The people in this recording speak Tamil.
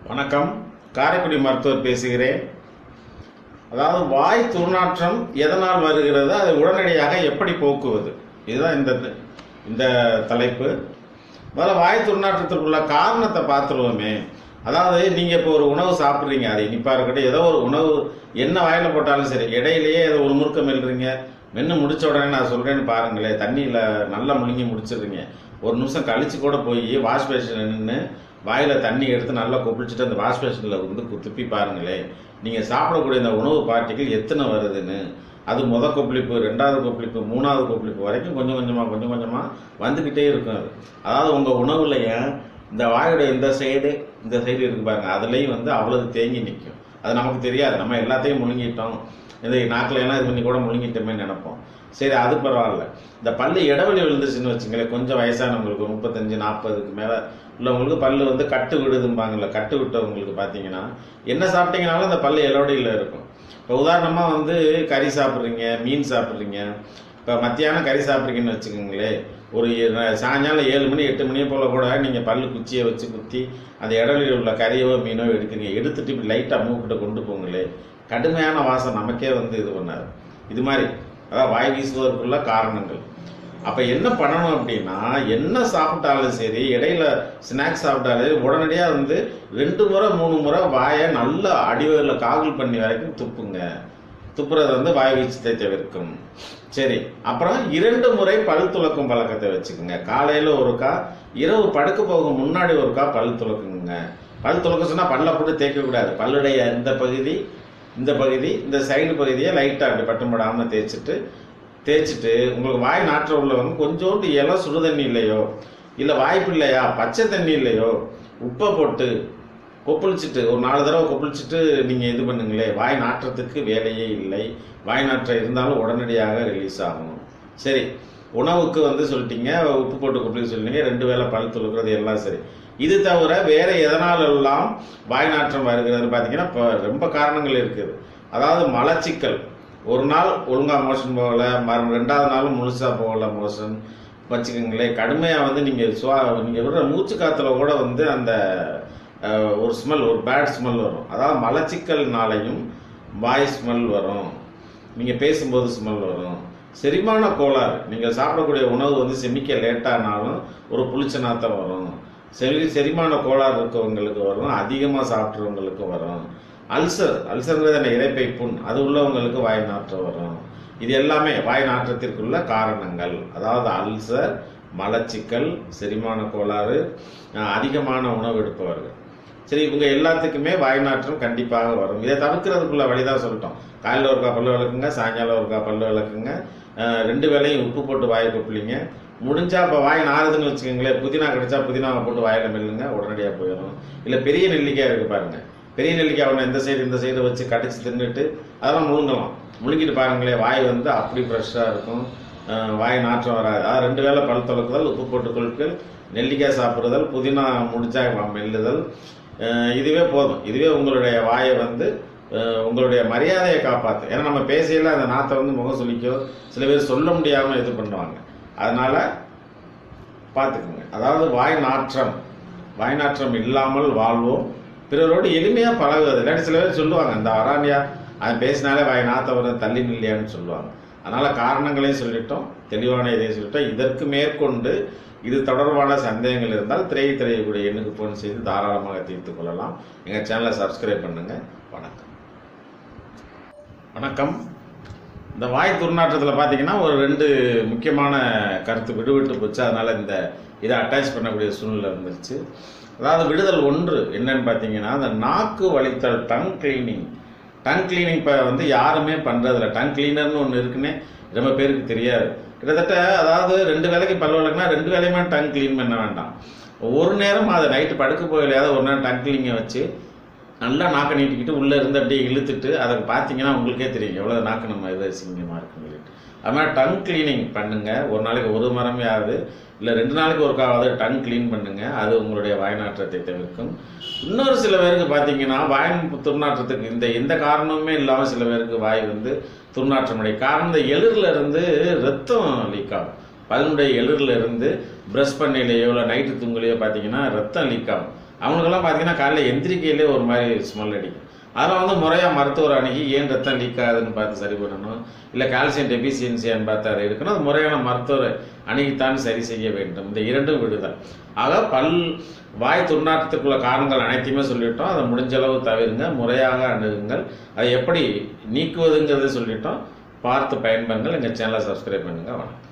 வணக்கம் காரைக்குடி மருத்துவர் பேசுகிறேன் அதாவது வாய் துர்நாற்றம் எதனால் வருகிறது அதை உடனடியாக எப்படி போக்குவது இதுதான் இந்த இந்த தலைப்பு முதல்ல வாய் துர்நாற்றத்திற்குள்ள காரணத்தை பார்த்துருவோமே அதாவது நீங்கள் இப்போ ஒரு உணவு சாப்பிட்றீங்க அது இனிப்பாக இருக்கட்டும் ஏதோ ஒரு உணவு என்ன வாயில் போட்டாலும் சரி இடையிலேயே ஏதோ ஒரு முறுக்க மெல்றீங்க மென்று முடிச்ச உடனே நான் சொல்கிறேன்னு பாருங்களேன் தண்ணியில் நல்லா முழுங்கி முடிச்சிடுறீங்க ஒரு நிமிஷம் கழிச்சு கூட போய் வாஷ் பேஷனில் நின்று வாயில் தண்ணி எடுத்து நல்லா கொப்பிளிச்சுட்டு அந்த வாஷ் பேஷனில் வந்து கு- துப்பி பாருங்களேன் நீங்கள் சாப்பிடக்கூடிய இந்த உணவு பார்ட்டிகள் எத்தனை வருதுன்னு அது முத கொப்பளிப்பு ரெண்டாவது கொப்பளிப்பு மூணாவது கொப்பளிப்பு வரைக்கும் கொஞ்சம் கொஞ்சமாக கொஞ்சம் கொஞ்சமாக வந்துக்கிட்டே இருக்கும் அது அதாவது உங்கள் உணவுலையே இந்த வாயோட இந்த சைடு இந்த சைடு இருக்கு பாருங்க அதுலேயும் வந்து அவ்வளவு தேங்கி நிற்கும் அது நமக்கு தெரியாது நம்ம எல்லாத்தையும் முழுங்கிட்டோம் இந்த நாக்கில் எல்லாம் இது பண்ணி கூட முழுங்கிட்டோமே நினைப்போம் சரி அது பரவாயில்ல இந்த பல்லு இடைவெளி விழுந்துச்சுன்னு வச்சுங்களேன் கொஞ்சம் வயசானவங்களுக்கு முப்பத்தஞ்சு நாற்பதுக்கு மேலே உள்ளவங்களுக்கு பல்லு வந்து கட்டு விடுதும்பாங்கல்ல கட்டு விட்டவங்களுக்கு பார்த்தீங்கன்னா என்ன சாப்பிட்டீங்கனாலும் அந்த பல்லு இடைவெளியில் இருக்கும் இப்போ உதாரணமாக வந்து கறி சாப்பிட்றீங்க மீன் சாப்பிட்றீங்க இப்போ மத்தியானம் கறி சாப்பிட்றீங்கன்னு வச்சுக்கோங்களேன் ஒரு ஏ- சாயங்காலம் ஏழு மணி எட்டு மணி போல் கூட நீங்கள் பல்லு குச்சியை வச்சு குத்தி அந்த இடைவெளியில் உள்ள கறியோ மீனோ எடுக்கிறீங்க எடுத்துட்டு இப்படி லைட்டாக மூக்கிட்ட கொண்டு போங்களே கடுமையான வாசம் நமக்கே வந்து இது பண்ணாது இது மாதிரி அதாவது வாய் வீசுவதற்குள்ள காரணங்கள் அப்ப என்ன பண்ணணும் அப்படின்னா என்ன சாப்பிட்டாலும் சரி இடையில ஸ்நாக்ஸ் சாப்பிட்டாலும் உடனடியாக வந்து ரெண்டு முறை மூணு முறை வாயை நல்லா அடிவரில் காகல் பண்ணி வரைக்கும் துப்புங்க துப்புறது வந்து வாய் வீச்சத்தை தவிர்க்கும் சரி அப்புறம் இரண்டு முறை பல் துலக்கும் பழக்கத்தை வச்சுக்கோங்க காலையில ஒருக்கா இரவு படுக்க போக முன்னாடி ஒருக்கா பல் துலக்குங்க பல் துலக்க சொன்னா பல்ல போட்டு தேய்க்க கூடாது பல்லுடைய இந்த பகுதி இந்த பகுதி இந்த சைடு பகுதியை லைட்டாக அப்படி பட்டும் படாமல் தேய்ச்சிட்டு தேய்ச்சிட்டு உங்களுக்கு வாய் நாற்ற உள்ளவங்க கொஞ்சோண்டு இலை சுடுதண்ணி இல்லையோ இல்லை வாய்ப்பு இல்லையா பச்சை தண்ணி இல்லையோ உப்பை போட்டு கொப்பளிச்சுட்டு ஒரு நாலு தடவை கொப்பளிச்சுட்டு நீங்கள் இது பண்ணுங்களே வாய் நாற்றத்துக்கு வேலையே இல்லை வாய் நாற்றம் இருந்தாலும் உடனடியாக ரிலீஸ் ஆகும் சரி உணவுக்கு வந்து சொல்லிட்டீங்க உப்பு போட்டு கொப்பளிக்க சொல்லிட்டீங்க ரெண்டு வேளை பல் துளுக்கிறது எல்லாம் சரி இது தவிர வேற எதனால எல்லாம் வாய் நாற்றம் வருகிறது பார்த்தீங்கன்னா இப்போ ரொம்ப காரணங்கள் இருக்குது அதாவது மலச்சிக்கல் ஒரு நாள் ஒழுங்கா மோஷன் போகல மறு ரெண்டாவது நாளும் முழுசா போகல மோஷன் வச்சுக்கோங்களேன் கடுமையாக வந்து நீங்கள் சுவா நீங்கள் விடுற மூச்சு காத்துல கூட வந்து அந்த அஹ், ஒரு ஸ்மெல் ஒரு பேட் ஸ்மெல் வரும் அதாவது மலச்சிக்கல்னாலையும் வாய் ஸ்மெல் வரும் நீங்கள் பேசும்போது ஸ்மெல் வரும் செரிமான கோளாறு நீங்கள் சாப்பிடக்கூடிய உணவு வந்து செமிக்க லேட்டானாலும் ஒரு புளிச்ச நாத்தம் வரும் செரி செரிமான கோளாறு இருக்கவங்களுக்கு வரும் அதிகமாக சாப்பிட்றவங்களுக்கு வரும் அல்சர் அல்சர்ங்கிறது என்ன இறைப்பை புண் அது உள்ளவங்களுக்கு வாய் நாற்றம் வரும் இது எல்லாமே வாய் நாற்றத்திற்குள்ள காரணங்கள் அதாவது அல்சர் மலச்சிக்கல் செரிமான கோளாறு அஹ், அதிகமான உணவு எடுப்பவர்கள் சரி இவங்க எல்லாத்துக்குமே வாய் நாற்றம் கண்டிப்பாக வரும் இதை தவிர்க்கிறதுக்குள்ள வழிதான் சொல்லிட்டோம் காலையில் ஒருக்கா பல்லு விளக்குங்க சாயங்காலம் ஒருக்கா பல்லு விளக்குங்க அஹ், ரெண்டு வேளையும் உப்பு போட்டு வாயை கொப்பளிங்க முடிஞ்சா இப்போ வாய் நாறுதுன்னு வச்சுக்கோங்களேன் புதினா கிடைச்சா புதினாவை போட்டு வாயில மெல்லுங்க உடனடியாக போயிடும் இல்லை பெரிய நெல்லிக்காய் இருக்கு பாருங்க பெரிய நெல்லிக்காய் ஒன்று இந்த சைடு இந்த சைடு வச்சு கடிச்சு தின்னுட்டு அதெல்லாம் முழுங்கலாம் முழுங்கிட்டு பாருங்களேன் வாய் வந்து அப்படி ஃப்ரெஷ்ஷாக இருக்கும் அஹ் வாய் நாற்றம் வராது அதாவது ரெண்டு வேளை பல் துலக்குதல் உப்பு போட்டு கொழுக்கள் நெல்லிக்காய் சாப்பிடுதல் புதினா முடிச்சா மெல்லுதல் அஹ் இதுவே போதும் இதுவே உங்களுடைய வாயை வந்து அஹ் உங்களுடைய மரியாதையை காப்பாற்று ஏன்னா நம்ம பேசையில் அந்த நாத்தை வந்து முகம் சுளிக்கோ சில பேர் சொல்ல முடியாமல் இது பண்ணுவாங்க அதனால பார்த்துக்குங்க அதாவது வாய் நாற்றம் வாய் நாற்றம் இல்லாமல் வாழ்வோம் பிறரோடு எளிமையாக பழகுவது இல்லாட்டி சில பேர் சொல்லுவாங்க இந்த அரானியா அவன் பேசினாலே வாய் நாத்த வர தள்ளி நில்லையான்னு சொல்லுவாங்க அதனால காரணங்களையும் சொல்லிட்டோம் தெளிவான இதையும் சொல்லிட்டோம் இதற்கு மேற்கொண்டு இது தொடர்பான சந்தேகங்கள் இருந்தால் திரை திரையக்கூடிய எண்ணுக்கு ஃபோன் செய்து தாராளமாக தீர்த்துக் கொள்ளலாம் எங்கள் சேனலை சப்ஸ்கிரைப் பண்ணுங்க வணக்கம் வணக்கம் இந்த வாய் துர்நாற்றத்தில் பார்த்தீங்கன்னா ஒரு ரெண்டு முக்கியமான கருத்து விடுவிட்டு போச்சு அதனால இந்த இதை அட்டாச் பண்ணக்கூடிய சூழ்நிலை வந்துருச்சு அதாவது விடுதல் ஒன்று என்னன்னு பார்த்தீங்கன்னா அந்த நாக்கு வலித்தல் டங் கிளீனிங் டங் கிளீனிங் இப்போ வந்து யாருமே பண்ணுறதில்ல டங் கிளீனர்னு ஒன்று இருக்குன்னே ரொம்ப பேருக்கு தெரியாது கிட்டத்தட்ட அதாவது ரெண்டு வேலைக்கு பல் விளக்குனா ரெண்டு வேலையுமே டங் க்ளீன் பண்ண வேண்டாம் ஒரு நேரம் அதை நைட்டு படுக்க போகலையாவது ஒரு நேரம் டங் கிளீனிங்கை வச்சு நல்லா நாக்கை நீட்டிக்கிட்டு உள்ளே இருந்து அப்படியே இழுத்துட்டு அதை பார்த்தீங்கன்னா உங்களுக்கே தெரியும் எவ்வளோ நாக்கு நம்ம இது சிங்கமாக இருக்குன்னு சொல்லிட்டு அது மாதிரி டங் க்ளீனிங் பண்ணுங்க ஒரு நாளைக்கு ஒரு மரமே ஆகுது இல்லை ரெண்டு நாளைக்கு ஒருக்காவது டன் க்ளீன் பண்ணுங்க அது உங்களுடைய வாய் நாற்றத்தை தவிர்க்கும் இன்னொரு சில பேருக்கு பார்த்தீங்கன்னா வாய் துர்நாற்றத்துக்கு இந்த எந்த காரணமுமே இல்லாமல் சில பேருக்கு வாய் வந்து துர்நாற்றம் அடையும் காரணம் இந்த எளிரில் இருந்து ரத்தம் லீக் ஆகும் பல்லுடைய எளிரில் இருந்து ப்ரஷ் பண்ணையிலையோ இல்லை நைட்டு தூங்கலையோ பார்த்தீங்கன்னா ரத்தம் லீக் ஆகும் அவங்களுக்கெல்லாம் பார்த்தீங்கன்னா காலையில் எந்திரிக்கையிலே ஒரு மாதிரி ஸ்மெல் அடிக்கும் அதெல்லாம் வந்து முறையாக மருத்துவர் அணுகி ஏன் ரத்தம் லீக் ஆகுதுன்னு பார்த்து சரி பண்ணணும் இல்லை கால்சியம் டெபிசியன்சியான்னு பார்த்து அதை எடுக்கணும் அது முறையான மருத்துவர் அணுகித்தான் சரி செய்ய வேண்டும் இந்த இரண்டும் விடுதல் ஆக பல் வாய் துர்நாற்றத்துக்குள்ள காரணங்கள் அனைத்தையுமே சொல்லிட்டோம் அதை முடிஞ்ச அளவு தவிருங்க முறையாக அணுகுங்கள் அதை எப்படி நீக்குவதுங்கிறத சொல்லிட்டோம் பார்த்து பயன்பெறுங்கள் எங்கள் சேனலை சப்ஸ்கிரைப் பண்ணுங்கள் வணக்கம்